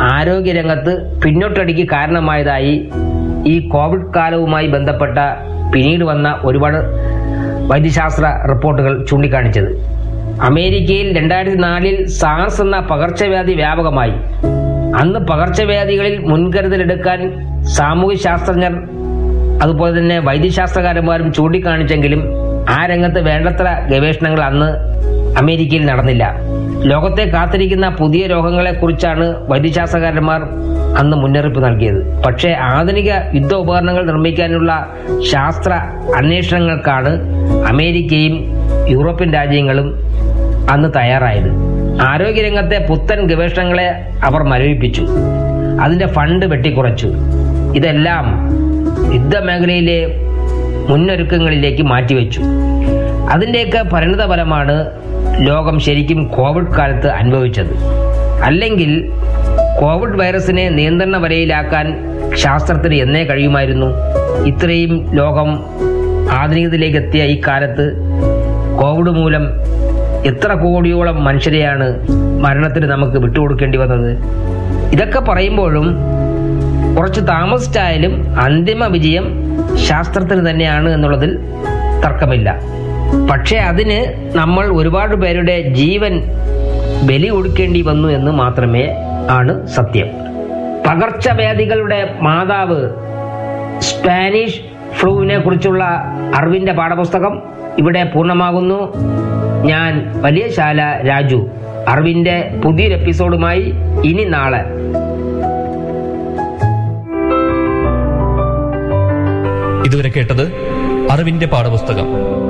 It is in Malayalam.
ആരോഗ്യരംഗത്ത് പിന്നോട്ടടിക്ക് കാരണമായതായി ഈ കോവിഡ് കാലവുമായി ബന്ധപ്പെട്ട പിന്നീട് വന്ന ഒരുപാട് വൈദ്യശാസ്ത്ര റിപ്പോർട്ടുകൾ ചൂണ്ടിക്കാണിച്ചത് അമേരിക്കയിൽ രണ്ടായിരത്തി നാലിൽ സാർസ് എന്ന പകർച്ചവ്യാധി വ്യാപകമായി അന്ന് പകർച്ചവ്യാധികളിൽ മുൻകരുതലെടുക്കാൻ സാമൂഹ്യ ശാസ്ത്രജ്ഞർ അതുപോലെ തന്നെ വൈദ്യശാസ്ത്രകാരന്മാരും ചൂണ്ടിക്കാണിച്ചെങ്കിലും ആ രംഗത്ത് വേണ്ടത്ര ഗവേഷണങ്ങൾ അന്ന് അമേരിക്കയിൽ നടന്നില്ല ലോകത്തെ കാത്തിരിക്കുന്ന പുതിയ രോഗങ്ങളെക്കുറിച്ചാണ് വൈദ്യശാസ്ത്രകാരന്മാർ അന്ന് മുന്നറിയിപ്പ് നൽകിയത് പക്ഷേ ആധുനിക യുദ്ധ ഉപകരണങ്ങൾ നിർമ്മിക്കാനുള്ള ശാസ്ത്ര അന്വേഷണങ്ങൾക്കാണ് അമേരിക്കയും യൂറോപ്യൻ രാജ്യങ്ങളും അന്ന് തയ്യാറായത് ആരോഗ്യരംഗത്തെ പുത്തൻ ഗവേഷണങ്ങളെ അവർ മരവിപ്പിച്ചു അതിന്റെ ഫണ്ട് വെട്ടിക്കുറച്ചു ഇതെല്ലാം യുദ്ധമേഖലയിലെ മുന്നൊരുക്കങ്ങളിലേക്ക് മാറ്റിവെച്ചു അതിൻ്റെയൊക്കെ പരിണിത ഫലമാണ് ലോകം ശരിക്കും കോവിഡ് കാലത്ത് അനുഭവിച്ചത് അല്ലെങ്കിൽ കോവിഡ് വൈറസിനെ നിയന്ത്രണ വലയിലാക്കാൻ ശാസ്ത്രത്തിന് എന്നേ കഴിയുമായിരുന്നു ഇത്രയും ലോകം ആധുനികതയിലേക്ക് എത്തിയ ഈ കാലത്ത് കോവിഡ് മൂലം എത്ര കോടിയോളം മനുഷ്യരെയാണ് മരണത്തിന് നമുക്ക് വിട്ടുകൊടുക്കേണ്ടി വന്നത് ഇതൊക്കെ പറയുമ്പോഴും കുറച്ച് താമസിച്ചായാലും അന്തിമ വിജയം ശാസ്ത്രത്തിന് തന്നെയാണ് എന്നുള്ളതിൽ തർക്കമില്ല പക്ഷേ അതിന് നമ്മൾ ഒരുപാട് പേരുടെ ജീവൻ ബലി കൊടുക്കേണ്ടി വന്നു എന്ന് മാത്രമേ ആണ് സത്യം പകർച്ചവ്യാധികളുടെ മാതാവ് സ്പാനിഷ് ഫ്ലൂവിനെ കുറിച്ചുള്ള അറിവിന്റെ പാഠപുസ്തകം ഇവിടെ പൂർണ്ണമാകുന്നു ഞാൻ വലിയ ശാല രാജു അറിവിന്റെ പുതിയൊരു എപ്പിസോഡുമായി ഇനി നാളെ ഇതുവരെ കേട്ടത് അറിവിന്റെ പാഠപുസ്തകം